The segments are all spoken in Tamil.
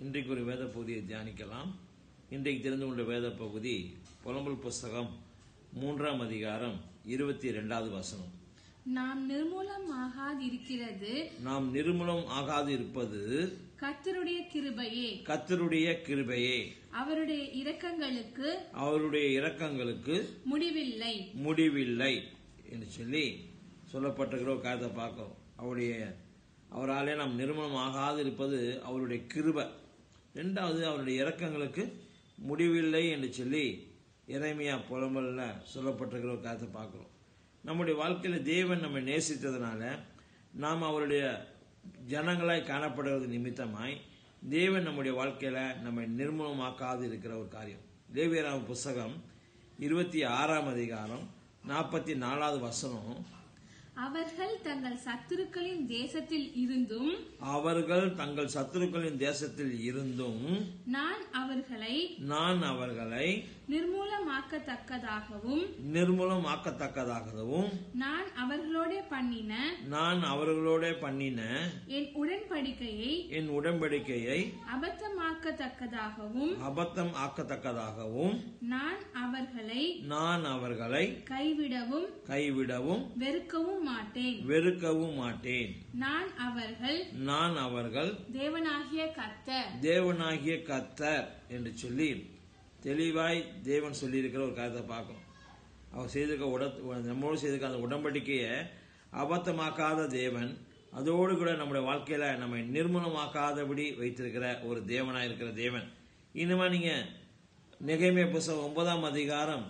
இன்றைக்கு ஒரு வேத பகுதியை தியானிக்கலாம் இன்றைக்கு தெரிந்து கொண்ட வேத பகுதி புலம்பல் புஸ்தகம் மூன்றாம் அதிகாரம் இருபத்தி இரண்டாவது வசனம் நாம் நிர்மூலமாகாதிருக்கிறது நாம் நிர்மூலம் ஆகாது இருப்பது கர்த்தருடைய கிருபையே கத்தருடைய கிருபையே அவருடைய இரக்கங்களுக்கு அவருடைய இரக்கங்களுக்கு முடிவில்லை முடிவில்லை என்று சொல்லி சொல்லப்பட்டிருக்கிற ஒரு காரியத்தை பார்க்கிறோம் அவருடைய அவராலே நாம் நிர்மூலம் ஆகாது இருப்பது அவருடைய கிருபை ரெண்டாவது அவருடைய இரக்கங்களுக்கு முடிவில்லை என்று சொல்லி இறைமையா புலம்பல்ல சொல்லப்பட்டிருக்கிற ஒரு காரியத்தை பார்க்கிறோம் நம்முடைய வாழ்க்கையில தேவன் நம்மை நேசித்ததுனால நாம் அவருடைய ஜனங்களாய் காணப்படுவது நிமித்தமாய் தேவன் நம்முடைய வாழ்க்கையில நம்மை நிர்மூலமாக்காது இருக்கிற ஒரு காரியம் தேவியராம புஸ்தகம் இருபத்தி ஆறாம் அதிகாரம் நாற்பத்தி நாலாவது வசனம் அவர்கள் தங்கள் சத்துருக்களின் தேசத்தில் இருந்தும் அவர்கள் தங்கள் சத்துருக்களின் தேசத்தில் இருந்தும் நான் அவர்களை நான் அவர்களை நிர்மூலமாக்கத்தக்கதாகவும் நிர்மூலமாக்கத்தக்கதாகவும் நான் அவர்களோட பண்ணின நான் அவர்களோட பண்ணின என் உடன்படிக்கையை என் உடன்படிக்கையை அபத்தமாக்கத்தக்கதாகவும் அபத்தம் ஆக்கத்தக்கதாகவும் நான் அவர்களை நான் அவர்களை கைவிடவும் கைவிடவும் வெறுக்கவும் மாட்டேன் வெறுக்கவும் மாட்டேன் நான் அவர்கள் நான் அவர்கள் தேவனாகிய கர்த்தர் தேவனாகிய கத்தர் என்று சொல்லி தெளிவாய் தேவன் சொல்லியிருக்கிற ஒரு காரியத்தை பார்க்கணும் அவர் செய்திருக்க உட நம்மோடு செய்திருக்க அந்த உடன்படிக்கையை அபத்தமாக்காத தேவன் அதோடு கூட நம்முடைய வாழ்க்கையில நம்மை நிர்மூலமாக்காதபடி வைத்திருக்கிற ஒரு தேவனாய் இருக்கிற தேவன் இனிமே நீங்க நெகைமே புஸ்தகம் ஒன்பதாம் அதிகாரம்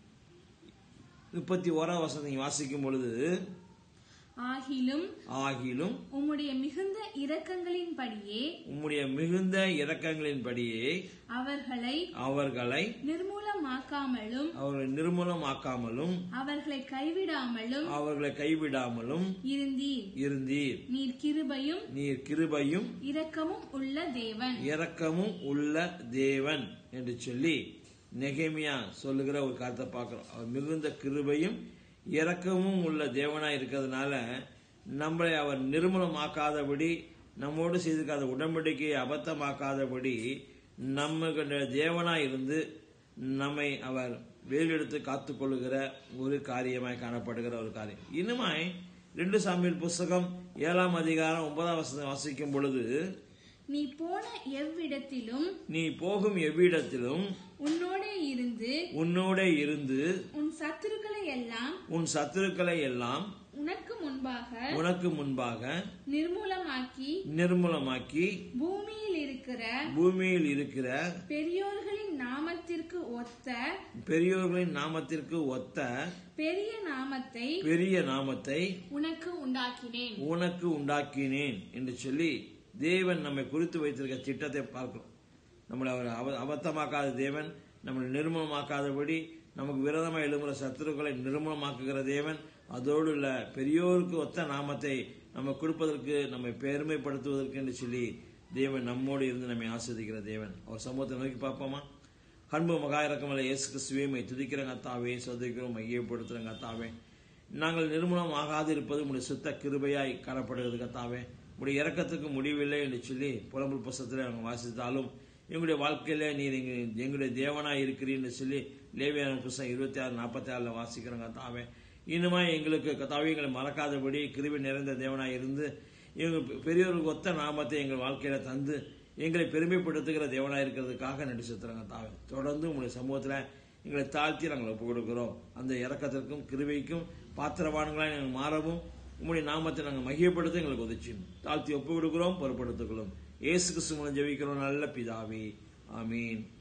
முப்பத்தி ஓராம் வசனம் நீங்க வாசிக்கும் பொழுது ஆகிலும் ஆகிலும் உம்முடைய மிகுந்த இரக்கங்களின்படியே உம்முடைய மிகுந்த இரக்கங்களின்படியே அவர்களை அவர்களை நிர்மூலமாக்காமலும் அவர்களை நிர்மூலமாக்காமலும் அவர்களை கைவிடாமலும் அவர்களை கைவிடாமலும் இருந்தீர் இருந்தீர் நீர் கிருபையும் நீர் கிருபையும் இரக்கமும் உள்ள தேவன் இரக்கமும் உள்ள தேவன் என்று சொல்லி நெகேமியா சொல்லுகிற ஒரு காரியத்தை பார்க்கிறோம் அவர் மிகுந்த கிருபையும் இரக்கமும் உள்ள தேவனாய் இருக்கிறதுனால நம்மளை அவர் நிர்மூலமாக்காதபடி நம்மோடு செய்திருக்காத உடன்படிக்கையை அபத்தமாக்காதபடி நம்ம தேவனாய் இருந்து நம்மை அவர் வேலெடுத்து காத்துக்கொள்ளுகிற ஒரு காரியமாய் காணப்படுகிற ஒரு காரியம் இன்னுமாய் ரெண்டு சாமியல் புஸ்தகம் ஏழாம் அதிகாரம் ஒன்பதாம் வசனம் வாசிக்கும் பொழுது நீ போன எவ்விடத்திலும் நீ போகும் எவ்விடத்திலும் உன்னோட இருந்து உன்னோட இருந்து உன் சத்துருக்களை எல்லாம் உன் சத்துருக்களை எல்லாம் உனக்கு முன்பாக உனக்கு முன்பாக நிர்மூலமாக்கி நிர்மூலமாக்கி பூமியில் இருக்கிற பூமியில் இருக்கிற பெரியோர்களின் நாமத்திற்கு ஒத்த பெரியோர்களின் நாமத்திற்கு ஒத்த பெரிய நாமத்தை பெரிய நாமத்தை உனக்கு உண்டாக்கினேன் உனக்கு உண்டாக்கினேன் என்று சொல்லி தேவன் நம்மை குறித்து வைத்திருக்க திட்டத்தை பார்க்கிறோம் நம்மளை அவர் அப- அபத்தமாக்காத தேவன் நம்மளை நிர்மூலமாக்காதபடி நமக்கு விரோதமாக எழும்புற சத்துருக்களை நிர்மூலமாக்குகிற தேவன் அதோடு உள்ள பெரியோருக்கு ஒத்த நாமத்தை நம்ம கொடுப்பதற்கு நம்மை பெருமைப்படுத்துவதற்கு என்று சொல்லி தேவன் நம்மோடு இருந்து நம்மை ஆஸ்வதிக்கிற தேவன் அவர் சமூகத்தை நோக்கி பார்ப்போமா அன்பு மகா இறக்கமல்ல இயேசு கிறிஸ்துவே துதிக்கிறங்க அத்தாவே சோதிக்கிறோம் மையப்படுத்துறங்க அத்தாவே நாங்கள் நிர்மூலம் ஆகாது இருப்பது உடைய சுத்த கிருபையாய் காணப்படுகிறது கத்தாவே உடைய இறக்கத்துக்கு முடிவில்லை என்று சொல்லி புலம்புல் புஸ்தத்தில் நாங்கள் வாசித்தாலும் எங்களுடைய வாழ்க்கையில நீர் எங்க எங்களுடைய தேவனாய் இருக்கிறீன்னு சொல்லி லேவியான புஸ்தகம் இருபத்தி ஆறு நாற்பத்தி ஆறுல வாசிக்கிறோம் கத்தாவே இன்னுமா எங்களுக்கு கத்தாவே எங்களை மறக்காதபடி கிருபை நிறைந்த தேவனாய் இருந்து எங்கள் பெரியவர்களுக்கு ஒத்த நாமத்தை எங்கள் வாழ்க்கையில தந்து எங்களை பெருமைப்படுத்துகிற தேவனாய் இருக்கிறதுக்காக நன்றி செலுத்துறாங்க தாவே தொடர்ந்து உங்களுடைய சமூகத்துல எங்களை தாழ்த்தி நாங்கள் ஒப்பு கொடுக்கிறோம் அந்த இறக்கத்திற்கும் கிருபைக்கும் பாத்திரவான்களாய் நாங்கள் மாறவும் உங்களுடைய நாமத்தை நாங்கள் மகிழப்படுத்த எங்களுக்கு உதச்சியும் தாழ்த்தி ஒப்பு கொடுக்கிறோம் பொறுப்படுத்திக் கொள்ளும் இயேசு கிறிஸ்து மூலம் ஜெபிக்கிறோம் நல்ல பிதாவே ஆமீன்